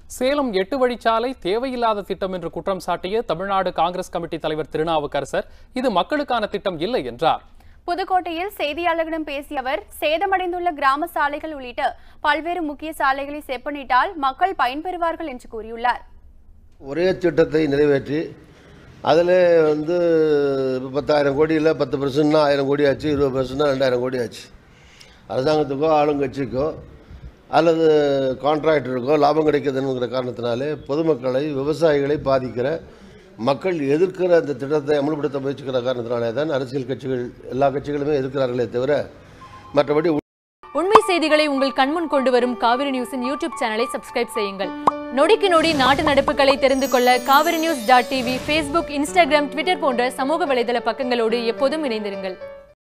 சேலம் எட்டு வழிச்சாலை தேவையில்லாத திட்டம் என்று குற்றம் சாட்டிய தமிழ்நாடு காங்கிரஸ் கமிட்டி தலைவர் திருநாவுக்கரசர் இது மக்களுக்கான திட்டம் இல்லை என்றார் புதுக்கோட்டையில் செய்தியாளர்களிடம் பேசிய அவர் சேதமடைந்துள்ள கிராம சாலைகள் உள்ளிட்ட பல்வேறு முக்கிய சாலைகளை செப்பனிட்டால் மக்கள் பயன்பெறுவார்கள் என்று கூறியுள்ளார் ஒரே திட்டத்தை நிறைவேற்றி அதில் வந்து இப்போ பத்தாயிரம் கோடியில் பத்து பர்சன்ட்னா ஆயிரம் கோடி ஆச்சு இருபது பர்சன்ட்னா ரெண்டாயிரம் கோடி ஆச்சு அரசாங்கத்துக்கோ ஆளுங்கட்சிக்கோ அல்லது கான்ட்ராக்டருக்கோ லாபம் கிடைக்குதுங்கிற காரணத்தினாலே பொதுமக்களை விவசாயிகளை பாதிக்கிற மக்கள் எதிர்க்கிற அந்த திட்டத்தை அமல்படுத்த முயற்சிக்கிற காரணத்தினாலே தான் அரசியல் கட்சிகள் எல்லா கட்சிகளுமே எதிர்க்கிறார்களே தவிர மற்றபடி உண்மை செய்திகளை உங்கள் கண்முன் கொண்டு வரும் காவிரி நியூஸின் யூடியூப் சேனலை சப்ஸ்கிரைப் செய்யுங்கள் நொடிக்கு நொடி நாட்டு நடப்புகளை தெரிந்து கொள்ள Kaveri news dot TV Facebook Instagram Twitter போன்ற சமூக வலைதள பக்கங்களோடு எப்போதும் இணைந்திருங்கள்